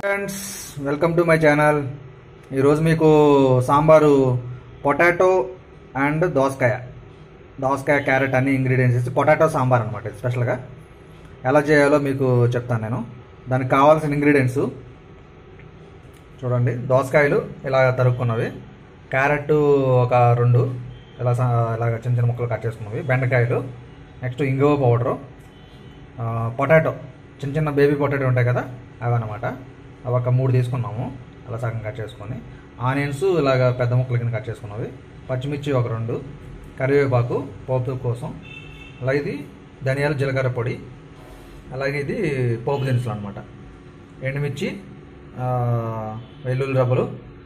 Friends welcome to my channel ఈరోజు మీకు sambar potato and దోసకాయ దోసకాయ క్యారెట్ అన్ని ఇంగ్రీడియంట్స్ వేసి పొటాటో సాంబార్ అనమాట ఇది స్పెషల్గా ఎలా చేయాలో మీకు చెప్తాను నేను దానికి కావాల్సిన ఇంగ్రీడియంట్స్ చూడండి దోసకాయలు ఇలా తరుక్కున్నవి క్యారెట్ ఒక రెండు ఇలా సా- ఇలాగ చిన్న చిన్న ముక్కలు కట్ చేసుకున్నవి బెండకాయలు నెక్స్ట్ ఇంగువ పౌడరు ఆ, పొటాటో చిన్న చిన్న బేబీ పొటాటో ఉంటాయి కదా అవి అనమాట అవి ఒక మూడు తీసుకున్నాము అలా సగం కట్ చేసుకొని ఆనియన్స్ ఇలాగ పెద్ద ముక్కలు కింద కట్ చేసుకున్నవి పచ్చిమిర్చి ఒక రెండు కరివేపాకు పోపు కోసం అలాగే ఇది ధనియాల జీలకర్ర పొడి అలాగే ఇది పోపు దినుసులు అనమాట ఎండుమిర్చి ఆ, వెల్లుల్లి రబ్బలు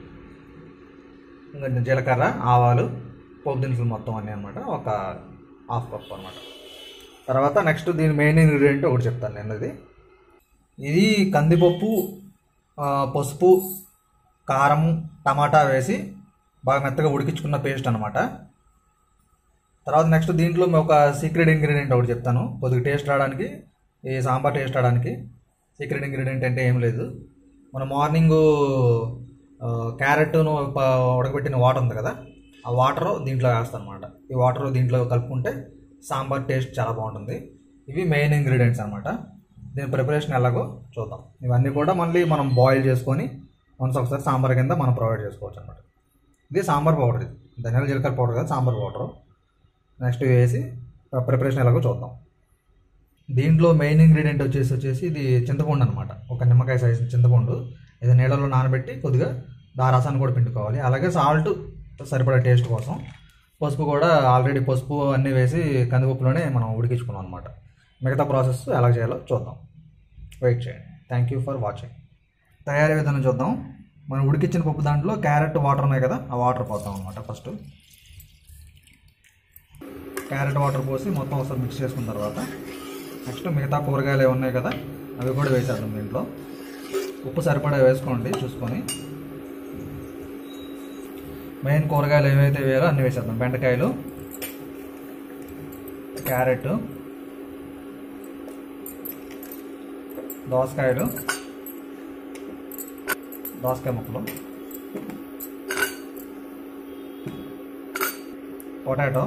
ఇంకా జీలకర్ర ఆవాలు పోపు దినుసులు మొత్తం అన్నీ అనమాట ఒక హాఫ్ కప్ అనమాట తర్వాత నెక్స్ట్ దీని మెయిన్ ఇంగ్రీడియంట్ ఒకటి చెప్తాను నేను ఇది ఇది కందిపప్పు ఆ, పసుపు కారం టమాటా వేసి బాగా మెత్తగా ఉడికించుకున్న పేస్ట్ అనమాట తర్వాత నెక్స్ట్ దీంట్లో ఒక సీక్రెట్ ఇంగ్రీడియంట్ ఒకటి చెప్తాను కొద్దిగా టేస్ట్ రావడానికి ఈ సాంబార్ టేస్ట్ రావడానికి సీక్రెట్ ఇంగ్రీడియంట్ అంటే ఏం లేదు మన మార్నింగ్ క్యారెట్ను ఉడకబెట్టిన వాటర్ ఉంది కదా ఆ వాటర్ దీంట్లో వేస్తాను అనమాట ఈ వాటర్ దీంట్లో కలుపుకుంటే సాంబార్ టేస్ట్ చాలా బాగుంటుంది ఇవి మెయిన్ ఇంగ్రీడియంట్స్ అనమాట దీని ప్రిపరేషన్ ఎలాగో చూద్దాం ఇవన్నీ కూడా మళ్ళీ మనం బాయిల్ చేసుకొని వన్స్ ఒకసారి సాంబార్ కింద మనం ప్రొవైడ్ చేసుకోవచ్చు అనమాట ఇది సాంబార్ పౌడర్ ఇది ధనియాల జీలకర్ర పౌడర్ కదా సాంబార్ పౌడర్ నెక్స్ట్ వేసి ప్రిపరేషన్ ఎలాగో చూద్దాం దీంట్లో మెయిన్ ఇంగ్రీడియంట్ వచ్చేసి వచ్చేసి ఇది చింతపండు అనమాట ఒక నిమ్మకాయ సైజు చింతపండు ఇది నీళ్ళలో నానబెట్టి కొద్దిగా దా రసాన్ని కూడా పిండుకోవాలి అలాగే సాల్ట్ సరిపడా టేస్ట్ కోసం పసుపు కూడా ఆల్రెడీ పసుపు అన్నీ వేసి కందిపప్పులోనే మనం ఉడికించుకున్నాం అనమాట మిగతా ప్రాసెస్ ఎలా చేయాలో చూద్దాం వెయిట్ చేయండి థ్యాంక్ యూ ఫర్ వాచింగ్ తయారీ విధానం చూద్దాం మనం ఉడికించిన పప్పు దాంట్లో క్యారెట్ వాటర్ ఉన్నాయి కదా ఆ వాటర్ పోతాం అనమాట ఫస్ట్ క్యారెట్ వాటర్ పోసి మొత్తం ఒకసారి మిక్స్ చేసుకున్న తర్వాత నెక్స్ట్ మిగతా కూరగాయలు ఏమి ఉన్నాయి కదా అవి కూడా వేసేద్దాం దీంట్లో ఉప్పు సరిపడా వేసుకోండి చూసుకొని మెయిన్ కూరగాయలు ఏవైతే వేయాలో అన్నీ వేసేద్దాం బెండకాయలు క్యారెట్ దోసకాయలు దోసకాయ ముక్కలు పొటాటో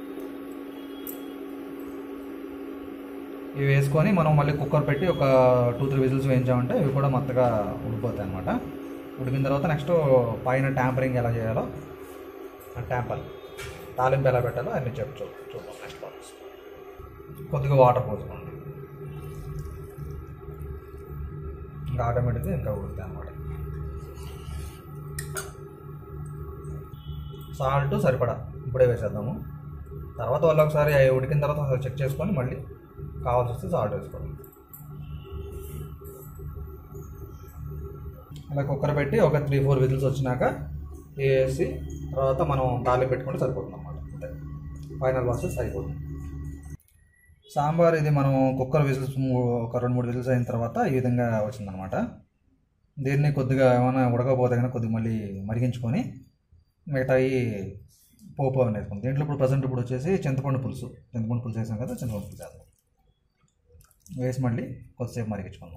ఇవి వేసుకొని మనం మళ్ళీ కుక్కర్ పెట్టి ఒక టూ త్రీ విజిల్స్ వేయించామంటే ఇవి కూడా మెత్తగా ఉడిపోతాయి అనమాట ఉడికిన తర్వాత నెక్స్ట్ పైన ట్యాంపరింగ్ ఎలా చేయాలో ఆ ట్యాంపర్ తాలింపు ఎలా పెట్టాలో అన్ని చెప్పు చూ చూద్దాం నెక్స్ట్ ప్రాసెస్ కొద్దిగా వాటర్ పోసుకోండి ఇంకా ఆటోమేటిక్గా ఇంకా ఉడుకుతాయి అనమాట సాల్ట్ సరిపడా ఇప్పుడే వేసేద్దాము తర్వాత వాళ్ళు ఒకసారి అవి ఉడికిన తర్వాత ఒకసారి చెక్ చేసుకొని మళ్ళీ కావాల్సి వస్తే సాల్ట్ వేసుకోవాలి అలా కుక్కర్ పెట్టి ఒక త్రీ ఫోర్ విజిల్స్ వచ్చినాక వేసి తర్వాత మనం తాలింపు పెట్టుకుంటే సరిపోతుంది అన్నమాట అంతే ఫైనల్ ప్రాసెస్ అయిపోతుంది సాంబార్ ఇది మనం కుక్కర్ విజిల్స్ ఒక రెండు మూడు విజిల్స్ అయిన తర్వాత ఈ విధంగా వచ్చిందనమాట దీన్ని కొద్దిగా ఏమైనా ఉడకపోతే కనుక కొద్దిగా మళ్ళీ మరిగించుకొని మిగతాయి పోపు అని వేసుకుంది దీంట్లో ఇప్పుడు ప్రజెంట్ ఇప్పుడు వచ్చేసి చింతపండు పులుసు చింతపండు పులుసు వేసాం కదా చింతపండు పులుసు వేద్దాం వేసి మళ్ళీ కొద్దిసేపు మరిగించుకుందాం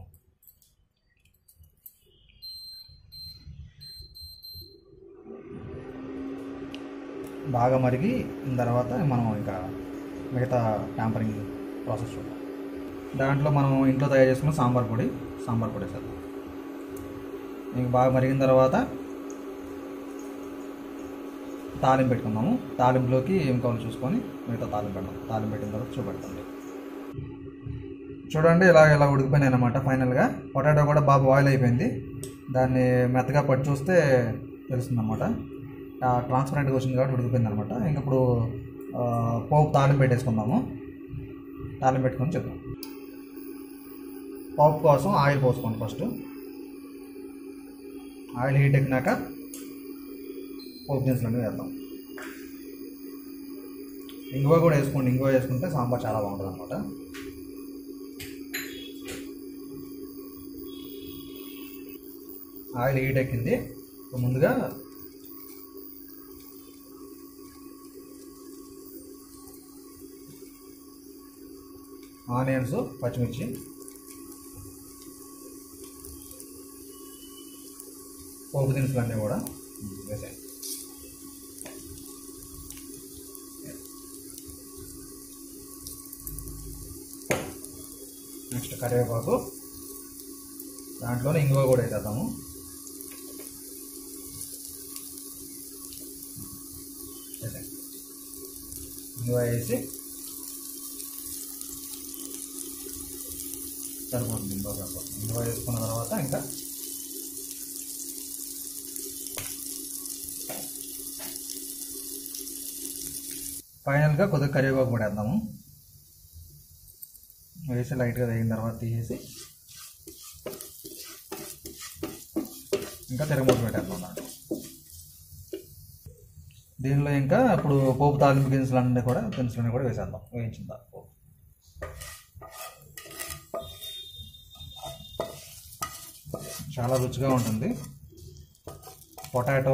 బాగా మరిగి తర్వాత మనం ఇంకా మిగతా ట్యాంపరింగ్ ప్రాసెస్ చూద్దాం దాంట్లో మనం ఇంట్లో తయారు చేసుకున్న సాంబార్ పొడి సాంబార్ పొడి వేసేద్దాం ఇంక బాగా మరిగిన తర్వాత తాలింపు పెట్టుకుందాము తాలింపులోకి ఏం కావాలో చూసుకొని మిగతా తాలింపు పెడదాం తాలింపు పెట్టిన తర్వాత చూపెడతాండి చూడండి ఇలా ఇలా ఉడికిపోయినాయి అనమాట ఫైనల్గా పొటాటో కూడా బాగా బాయిల్ అయిపోయింది దాన్ని మెత్తగా పట్టి చూస్తే తెలుస్తుంది అనమాట ట్రాన్స్పరెంట్గా వచ్చింది కాబట్టి ఉడికిపోయింది అనమాట ఇంక ఇప్పుడు ఆ, పోపు తాలింపు పెట్టేసుకుందాము తాలింపు పెట్టుకొని చెప్దాం పోపు కోసం ఆయిల్ పోసుకోండి ఫస్ట్ ఆయిల్ హీట్ ఎక్కినాక పోపు దినుసులు వేద్దాం ఇంగువ కూడా వేసుకోండి ఇంగువ వేసుకుంటే సాంబార్ చాలా బాగుంటుంది అనమాట ఆయిల్ హీట్ ఎక్కింది ఇప్పుడు ముందుగా ఆనియన్స్ పచ్చిమిర్చి పోపు దినుసులు అన్నీ కూడా వేసాయి నెక్స్ట్ కరివేపాకు దాంట్లోనే ఇంగువ కూడా వేసేద్దాము వేసేయ్. ఇంగువ వేసి సరిపోతుంది ఇంగువ సరిపోతుంది ఇంగువ వేసుకున్న తర్వాత ఇంకా ఫైనల్గా కొద్దిగా కరివేపాకు కూడా వేద్దాము వేసి లైట్గా వేగిన తర్వాత తీసేసి ఇంకా తిరగమూత పెట్టేద్దాం దాంట్లో దీనిలో ఇంకా ఇప్పుడు పోపు తాలింపు దినుసులు అన్నీ కూడా దినుసులన్నీ కూడా వేసేద్దాం వేయించిన తర్వాత పోపు చాలా రుచిగా ఉంటుంది పొటాటో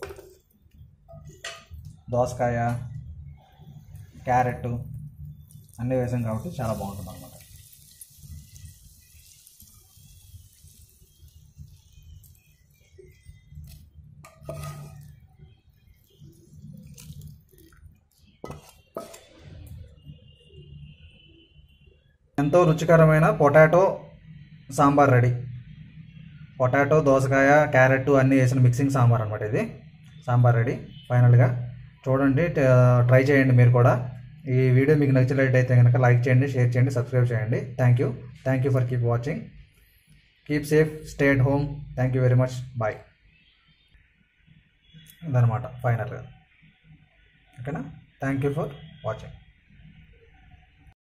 దోసకాయ క్యారెట్ అన్నీ వేసాం కాబట్టి చాలా బాగుంటుంది అనమాట ఎంతో రుచికరమైన పొటాటో సాంబార్ రెడీ పొటాటో దోసకాయ క్యారెట్ అన్నీ వేసిన మిక్సింగ్ సాంబార్ అనమాట ఇది సాంబార్ రెడీ ఫైనల్గా చూడండి ట- ట్రై చేయండి మీరు కూడా ఈ వీడియో మీకు నచ్చినట్లయితే కనుక లైక్ చేయండి షేర్ చేయండి సబ్స్క్రైబ్ చేయండి thank you thank you for keep watching keep safe stay at home thank you very much bye ఇదనమాట ఫైనల్గా ఓకేనా థ్యాంక్ యూ ఫర్ వాచింగ్